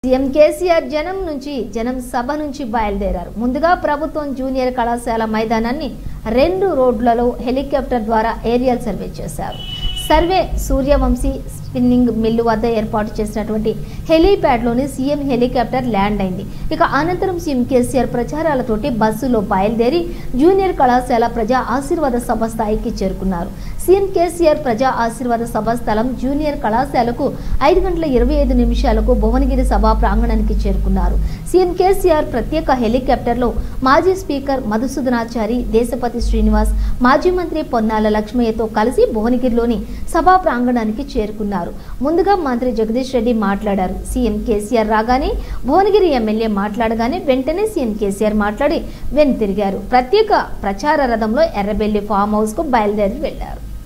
CM KCR జనం నుంచి జనం సభ నుంచి బయలుదేరారు ముందుగా ప్రభుత్వం జూనియర్ కళాశాల మైదానాన్ని రెండు రోడ్లలో హెలికాప్టర్ ద్వారా ఏరియల్ సర్వే చేశారు సర్వే సూర్యవంశీ స్పిన్నింగ్ మిల్లు వద్ద ఏర్పాటు చేసినటువంటి హెలీప్యాడ్లోని సీఎం హెలికాప్టర్ ల్యాండ్ అయింది ఇక అనంతరం సీఎం కేసీఆర్ ప్రచారాలతోటి బస్సులో బయలుదేరి జూనియర్ కళాశాల ప్రజా ఆశీర్వాద సభ స్థాయికి చేరుకున్నారు సీఎం కేసీఆర్ ప్రజా ఆశీర్వాద సభ స్థలం జూనియర్ కళాశాలకు ఐదు గంటల ఇరవై ఐదు నిమిషాలకు భువనగిరి సభా ప్రాంగణానికి చేరుకున్నారు సీఎం కేసీఆర్ ప్రత్యేక హెలికాప్టర్లో మాజీ స్పీకర్ మధుసూదనాచారి దేశపతి శ్రీనివాస్ మాజీ మంత్రి పొన్నాల లక్ష్మయ్యతో కలిసి భువనగిరిలోని సభా ప్రాంగణానికి చేరుకున్నారు ముందుగా మంత్రి జగదీష్ రెడ్డి మాట్లాడారు సీఎం కేసీఆర్ రాగానే భువనగిరి ఎమ్మెల్యే మాట్లాడగానే వెంటనే సీఎం కేసీఆర్ మాట్లాడి వెనుతిరిగారు ప్రత్యేక ప్రచార రథంలో ఎర్రబెల్లి ఫామ్ హౌస్ కు బయలుదేరి వెళ్లారు